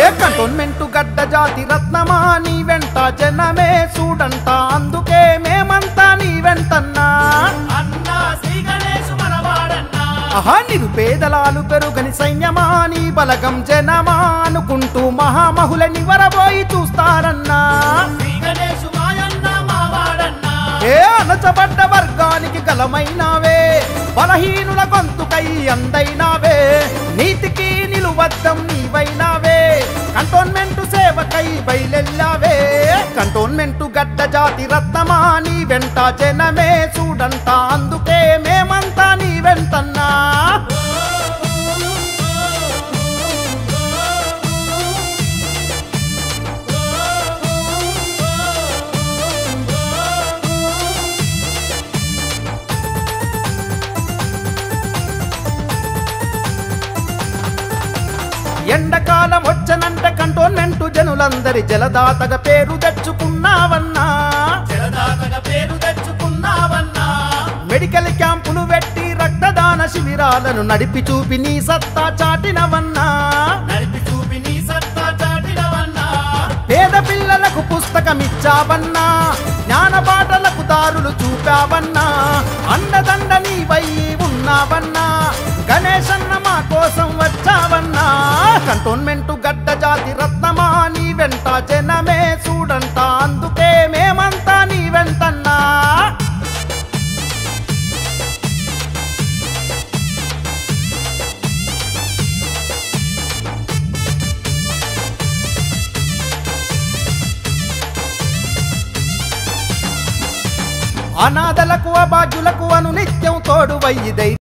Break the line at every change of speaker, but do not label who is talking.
cantonment గడ్డ జాతి రత్నమా నీ వెంట జనమే చూడంట అందుకే మేమంతా నీ వెంటన్నా
అన్నా శ్రీ గణేష్ మనవాడన్నా
ఆహా నిరుపేదలాలు పెరుగని సైన్యమా నీ బలగం జనమా అనుకుంటూ మహామహులని వరబోయి చూస్తారన్నా
శ్రీ గణేష్ మాయన్న మావాడన్నా
ఏ అణచబడ్డ వర్గానికి గలమైనావే బలహీనుల గొంతుకై అందైనావే నీతికి నిలువద్దం నీవైనావే కంటోన్మెంట్ సేవకై బయలెల్లావే కంటోన్మెంట్ గడ్డ జాతి రత్నమా నీ వెంట జనమే చూడంట అందుకే మేమంతా నీ వెంటన్నా ఎండకాలం వచ్చనంటే కంటోన్మెంట్ జనులందరి జలదాతగా పేరు తెచ్చుకున్నావన్నా
జలదాతగా పేరు తెచ్చుకున్నావన్నా
మెడికల్ క్యాంపులు పెట్టి రక్తదాన శిబిరాలను నడిపి చూపి నీ సత్తా చాటినవన్నా
నడిపి చూపి నీ సత్తా చాటినవన్నా
పేద పిల్లలకు పుస్తకం ఇచ్చావన్నా జ్ఞాన పాటలకు దారులు చూపావన్నా అండదండ నీవై ఉన్నావన్నా గణేశన్న మా కోసం వచ్చావన్నా కంటోన్మెంట్ గడ్డ జాతి రత్నమా నీ వెంట జనమే చూడంట అందుకే మేమంతా నీ వెంటన్నా అనాథలకు అభాగ్యులకు అను నిత్యం తోడు వయ్యి